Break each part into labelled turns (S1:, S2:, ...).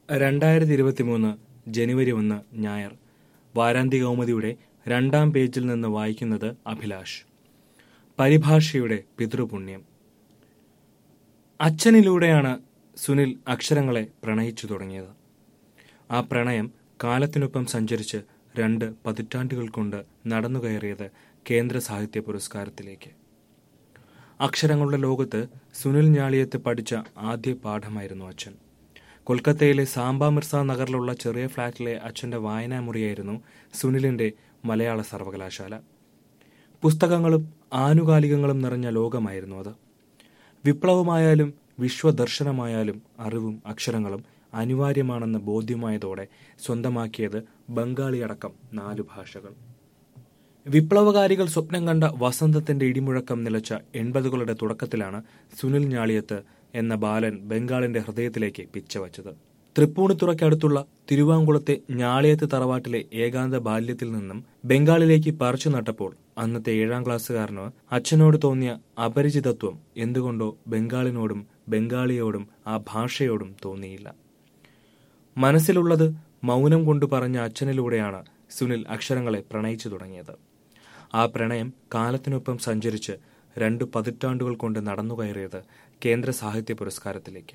S1: രണ്ടായിരത്തി ഇരുപത്തിമൂന്ന് ജനുവരി ഒന്ന് ഞായർ വാരാന്ത്യ കൗമുദിയുടെ രണ്ടാം പേജിൽ നിന്ന് വായിക്കുന്നത് അഭിലാഷ് പരിഭാഷയുടെ പിതൃപുണ്യം അച്ഛനിലൂടെയാണ് സുനിൽ അക്ഷരങ്ങളെ പ്രണയിച്ചു തുടങ്ങിയത് ആ പ്രണയം കാലത്തിനൊപ്പം സഞ്ചരിച്ച് രണ്ട് പതിറ്റാണ്ടുകൾ കൊണ്ട് നടന്നുകയറിയത് കേന്ദ്ര സാഹിത്യ പുരസ്കാരത്തിലേക്ക് അക്ഷരങ്ങളുടെ ലോകത്ത് സുനിൽ ഞാളിയത്ത് പഠിച്ച ആദ്യ പാഠമായിരുന്നു അച്ഛൻ കൊൽക്കത്തയിലെ സാംബ മിർസ നഗറിലുള്ള ചെറിയ ഫ്ളാറ്റിലെ അച്ഛന്റെ വായനാ മുറിയായിരുന്നു സുനിലിന്റെ മലയാള സർവകലാശാല പുസ്തകങ്ങളും ആനുകാലികങ്ങളും നിറഞ്ഞ ലോകമായിരുന്നു അത് വിപ്ലവമായാലും വിശ്വദർശനമായാലും അറിവും അക്ഷരങ്ങളും അനിവാര്യമാണെന്ന് ബോധ്യമായതോടെ സ്വന്തമാക്കിയത് ബംഗാളിയടക്കം നാലു ഭാഷകൾ വിപ്ലവകാരികൾ സ്വപ്നം കണ്ട വസന്തത്തിന്റെ ഇടിമുഴക്കം നിലച്ച എൺപതുകളുടെ തുടക്കത്തിലാണ് സുനിൽ ഞാളിയത്ത് എന്ന ബാലൻ ബംഗാളിന്റെ ഹൃദയത്തിലേക്ക് പിച്ചവച്ചത് തൃപ്പൂണിത്തുറയ്ക്കടുത്തുള്ള തിരുവാങ്കുളത്തെ ഞാളിയത്ത് തറവാട്ടിലെ ഏകാന്ത ബാല്യത്തിൽ നിന്നും ബംഗാളിലേക്ക് പറിച്ചു നട്ടപ്പോൾ അന്നത്തെ ഏഴാം ക്ലാസ്സുകാരന് അച്ഛനോട് തോന്നിയ അപരിചിതത്വം എന്തുകൊണ്ടോ ബംഗാളിനോടും ബംഗാളിയോടും ആ ഭാഷയോടും തോന്നിയില്ല മനസ്സിലുള്ളത് മൗനം കൊണ്ട് പറഞ്ഞ അച്ഛനിലൂടെയാണ് സുനിൽ അക്ഷരങ്ങളെ പ്രണയിച്ചു തുടങ്ങിയത് ആ പ്രണയം കാലത്തിനൊപ്പം സഞ്ചരിച്ച് രണ്ടു പതിറ്റാണ്ടുകൾ കൊണ്ട് നടന്നുകയറിയത് കേന്ദ്ര സാഹിത്യ പുരസ്കാരത്തിലേക്ക്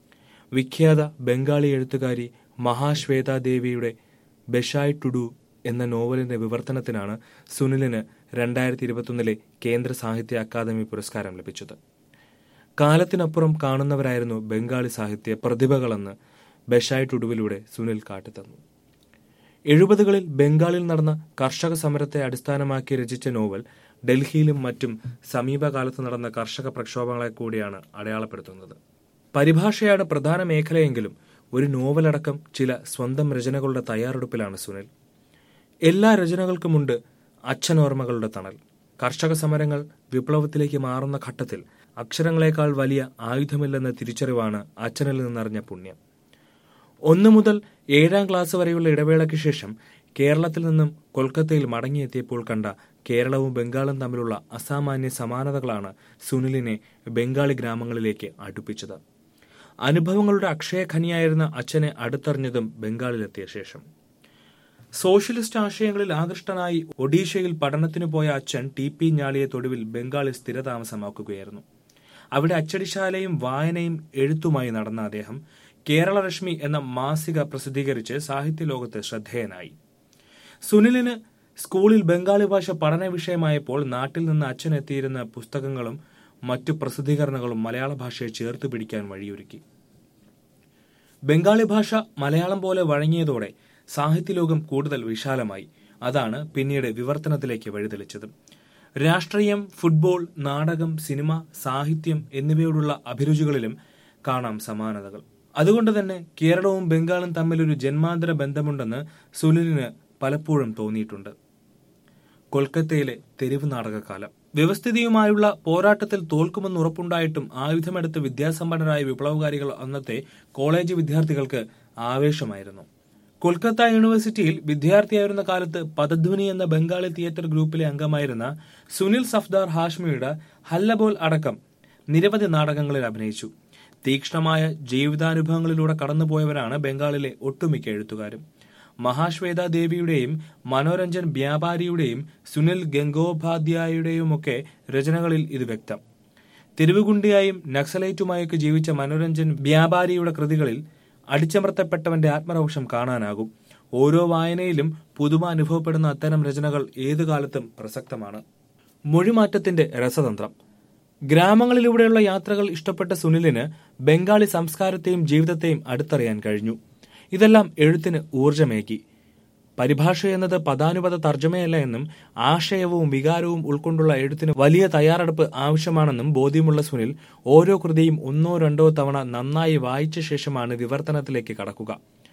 S1: വിഖ്യാത ബംഗാളി എഴുത്തുകാരി മഹാശ്വേതാദേവിയുടെ ബെഷായ് ടുഡു എന്ന നോവലിന്റെ വിവർത്തനത്തിനാണ് സുനിലിന് രണ്ടായിരത്തി ഇരുപത്തൊന്നിലെ കേന്ദ്ര സാഹിത്യ അക്കാദമി പുരസ്കാരം ലഭിച്ചത് കാലത്തിനപ്പുറം കാണുന്നവരായിരുന്നു ബംഗാളി സാഹിത്യ പ്രതിഭകളെന്ന് ബെഷായ് ടുഡുവിലൂടെ സുനിൽ കാട്ടിത്തന്നു എഴുപതുകളിൽ ബംഗാളിൽ നടന്ന കർഷക സമരത്തെ അടിസ്ഥാനമാക്കി രചിച്ച നോവൽ ഡൽഹിയിലും മറ്റും സമീപകാലത്ത് നടന്ന കർഷക പ്രക്ഷോഭങ്ങളെ കൂടിയാണ് അടയാളപ്പെടുത്തുന്നത് പരിഭാഷയാണ് പ്രധാന മേഖലയെങ്കിലും ഒരു നോവലടക്കം ചില സ്വന്തം രചനകളുടെ തയ്യാറെടുപ്പിലാണ് സുനിൽ എല്ലാ രചനകൾക്കുമുണ്ട് അച്ഛനോർമ്മകളുടെ തണൽ കർഷക സമരങ്ങൾ വിപ്ലവത്തിലേക്ക് മാറുന്ന ഘട്ടത്തിൽ അക്ഷരങ്ങളെക്കാൾ വലിയ ആയുധമില്ലെന്ന തിരിച്ചറിവാണ് അച്ഛനിൽ നിന്നറിഞ്ഞ പുണ്യം ഒന്നു മുതൽ ഏഴാം ക്ലാസ് വരെയുള്ള ഇടവേളയ്ക്ക് ശേഷം കേരളത്തിൽ നിന്നും കൊൽക്കത്തയിൽ മടങ്ങിയെത്തിയപ്പോൾ കണ്ട കേരളവും ബംഗാളും തമ്മിലുള്ള അസാമാന്യ സമാനതകളാണ് സുനിലിനെ ബംഗാളി ഗ്രാമങ്ങളിലേക്ക് അടുപ്പിച്ചത് അനുഭവങ്ങളുടെ അക്ഷയഖനിയായിരുന്ന അച്ഛനെ അടുത്തറിഞ്ഞതും ബംഗാളിലെത്തിയ ശേഷം സോഷ്യലിസ്റ്റ് ആശയങ്ങളിൽ ആകൃഷ്ടനായി ഒഡീഷയിൽ പഠനത്തിനു പോയ അച്ഛൻ ടി പി ഞാളിയെ തൊടുവിൽ ബംഗാളിൽ സ്ഥിരതാമസമാക്കുകയായിരുന്നു അവിടെ അച്ചടിശാലയും വായനയും എഴുത്തുമായി നടന്ന അദ്ദേഹം കേരളരശ്മി എന്ന മാസിക പ്രസിദ്ധീകരിച്ച് സാഹിത്യ ലോകത്ത് ശ്രദ്ധേയനായി സുനിലിന് സ്കൂളിൽ ബംഗാളി ഭാഷ പഠന വിഷയമായപ്പോൾ നാട്ടിൽ നിന്ന് അച്ഛൻ എത്തിയിരുന്ന പുസ്തകങ്ങളും മറ്റു പ്രസിദ്ധീകരണങ്ങളും മലയാള ഭാഷയെ ചേർത്ത് പിടിക്കാൻ വഴിയൊരുക്കി ബംഗാളി ഭാഷ മലയാളം പോലെ വഴങ്ങിയതോടെ സാഹിത്യലോകം കൂടുതൽ വിശാലമായി അതാണ് പിന്നീട് വിവർത്തനത്തിലേക്ക് വഴിതെളിച്ചത് രാഷ്ട്രീയം ഫുട്ബോൾ നാടകം സിനിമ സാഹിത്യം എന്നിവയോടുള്ള അഭിരുചികളിലും കാണാം സമാനതകൾ അതുകൊണ്ട് തന്നെ കേരളവും ബംഗാളും തമ്മിലൊരു ജന്മാന്തര ബന്ധമുണ്ടെന്ന് സുനിലിന് പലപ്പോഴും തോന്നിയിട്ടുണ്ട് കൊൽക്കത്തയിലെ തെരുവ് നാടകകാലം വ്യവസ്ഥിതിയുമായുള്ള പോരാട്ടത്തിൽ തോൽക്കുമെന്ന് ഉറപ്പുണ്ടായിട്ടും ആയുധമെടുത്ത് വിദ്യാസമ്പന്നരായ വിപ്ലവകാരികൾ അന്നത്തെ കോളേജ് വിദ്യാർത്ഥികൾക്ക് ആവേശമായിരുന്നു കൊൽക്കത്ത യൂണിവേഴ്സിറ്റിയിൽ വിദ്യാർത്ഥിയായിരുന്ന കാലത്ത് പദധ്വനി എന്ന ബംഗാളി തിയേറ്റർ ഗ്രൂപ്പിലെ അംഗമായിരുന്ന സുനിൽ സഫ്ദാർ ഹാഷ്മിയുടെ ഹല്ലബോൽ അടക്കം നിരവധി നാടകങ്ങളിൽ അഭിനയിച്ചു തീക്ഷ്ണമായ ജീവിതാനുഭവങ്ങളിലൂടെ കടന്നുപോയവരാണ് ബംഗാളിലെ ഒട്ടുമിക്ക എഴുത്തുകാരും മഹാശ്വേത ദേവിയുടെയും മനോരഞ്ജൻ വ്യാപാരിയുടെയും സുനിൽ ഗംഗോപാധ്യായുടെയുമൊക്കെ രചനകളിൽ ഇത് വ്യക്തം തെരുവുകുണ്ടിയായും നക്സലൈറ്റുമായൊക്കെ ജീവിച്ച മനോരഞ്ജൻ വ്യാപാരിയുടെ കൃതികളിൽ അടിച്ചമർത്തപ്പെട്ടവന്റെ ആത്മരോഷം കാണാനാകും ഓരോ വായനയിലും പുതുമ അനുഭവപ്പെടുന്ന അത്തരം രചനകൾ ഏതു കാലത്തും പ്രസക്തമാണ് മൊഴിമാറ്റത്തിന്റെ രസതന്ത്രം ഗ്രാമങ്ങളിലൂടെയുള്ള യാത്രകൾ ഇഷ്ടപ്പെട്ട സുനിലിന് ബംഗാളി സംസ്കാരത്തെയും ജീവിതത്തെയും അടുത്തറിയാൻ കഴിഞ്ഞു ഇതെല്ലാം എഴുത്തിന് ഊർജമേകി പരിഭാഷ എന്നത് പദാനുപത തർജ്ജമയല്ല എന്നും ആശയവും വികാരവും ഉൾക്കൊണ്ടുള്ള എഴുത്തിന് വലിയ തയ്യാറെടുപ്പ് ആവശ്യമാണെന്നും ബോധ്യമുള്ള സുനിൽ ഓരോ കൃതിയും ഒന്നോ രണ്ടോ തവണ നന്നായി വായിച്ച ശേഷമാണ് വിവർത്തനത്തിലേക്ക് കടക്കുക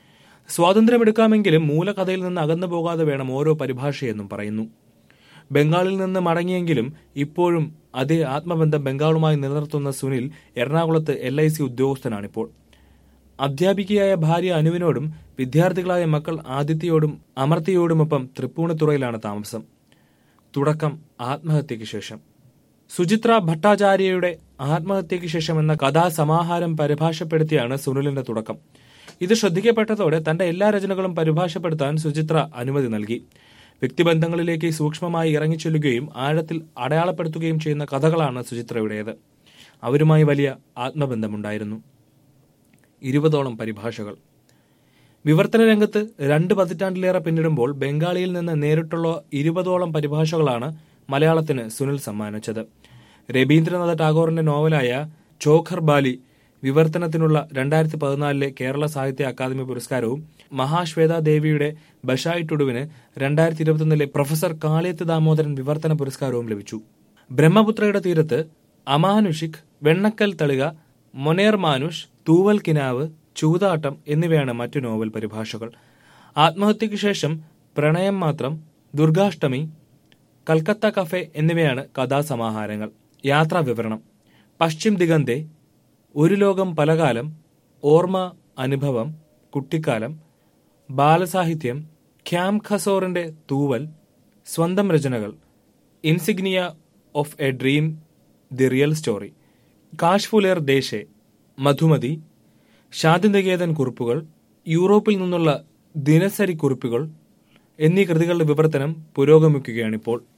S1: സ്വാതന്ത്ര്യമെടുക്കാമെങ്കിലും മൂലകഥയിൽ നിന്ന് അകന്നു പോകാതെ വേണം ഓരോ പരിഭാഷയെന്നും പറയുന്നു ബംഗാളിൽ നിന്ന് മടങ്ങിയെങ്കിലും ഇപ്പോഴും അതേ ആത്മബന്ധം ബംഗാളുമായി നിലനിർത്തുന്ന സുനിൽ എറണാകുളത്ത് എൽ ഐ സി ഉദ്യോഗസ്ഥനാണിപ്പോൾ അധ്യാപികയായ ഭാര്യ അനുവിനോടും വിദ്യാർത്ഥികളായ മക്കൾ ആദിത്യയോടും അമർത്തിയോടുമൊപ്പം തൃപ്പൂണിത്തുറയിലാണ് താമസം തുടക്കം ആത്മഹത്യയ്ക്ക് ശേഷം സുചിത്ര ഭട്ടാചാര്യയുടെ ആത്മഹത്യയ്ക്ക് ശേഷം എന്ന കഥാസമാഹാരം പരിഭാഷപ്പെടുത്തിയാണ് സുനിലിന്റെ തുടക്കം ഇത് ശ്രദ്ധിക്കപ്പെട്ടതോടെ തന്റെ എല്ലാ രചനകളും പരിഭാഷപ്പെടുത്താൻ സുചിത്ര അനുമതി നൽകി വ്യക്തിബന്ധങ്ങളിലേക്ക് സൂക്ഷ്മമായി ഇറങ്ങിച്ചെല്ലുകയും ആഴത്തിൽ അടയാളപ്പെടുത്തുകയും ചെയ്യുന്ന കഥകളാണ് സുചിത്രയുടേത് അവരുമായി വലിയ ആത്മബന്ധമുണ്ടായിരുന്നു ഇരുപതോളം പരിഭാഷകൾ വിവർത്തന രംഗത്ത് രണ്ട് പതിറ്റാണ്ടിലേറെ പിന്നിടുമ്പോൾ ബംഗാളിയിൽ നിന്ന് നേരിട്ടുള്ള ഇരുപതോളം പരിഭാഷകളാണ് മലയാളത്തിന് സുനിൽ സമ്മാനിച്ചത് രവീന്ദ്രനാഥ ടാഗോറിന്റെ നോവലായ ചോഖർ ബാലി വിവർത്തനത്തിനുള്ള രണ്ടായിരത്തി പതിനാലിലെ കേരള സാഹിത്യ അക്കാദമി പുരസ്കാരവും മഹാശ്വേത ദേവിയുടെ ബഷായി ടുഡുവിന് രണ്ടായിരത്തി ഇരുപത്തൊന്നിലെ പ്രൊഫസർ കാളിയത്ത് ദാമോദരൻ വിവർത്തന പുരസ്കാരവും ലഭിച്ചു ബ്രഹ്മപുത്രയുടെ തീരത്ത് അമാനുഷിക് വെണ്ണക്കൽ തളിക മൊനേർ മാനുഷ് തൂവൽ കിനാവ് ചൂതാട്ടം എന്നിവയാണ് മറ്റു നോവൽ പരിഭാഷകൾ ആത്മഹത്യയ്ക്ക് ശേഷം പ്രണയം മാത്രം ദുർഗാഷ്ടമി കൽക്കത്ത കഫേ എന്നിവയാണ് കഥാസമാഹാരങ്ങൾ യാത്രാ വിവരണം പശ്ചിം ദിഗന്തെ ഒരു ലോകം പലകാലം ഓർമ്മ അനുഭവം കുട്ടിക്കാലം ബാലസാഹിത്യം ഖ്യാം ഖസോറിന്റെ തൂവൽ സ്വന്തം രചനകൾ insignia of a dream the real story Kashphuler Deshe Madhumati Shantiniketan കുറിപ്പുകൾ യൂറോപ്പിൽ നിന്നുള്ള ദിനസരി കുറിപ്പുകൾ എന്നീ കൃതികളുടെ വിവർത്തനം പുരോഗമിക്കുകയാണിപ്പോൾ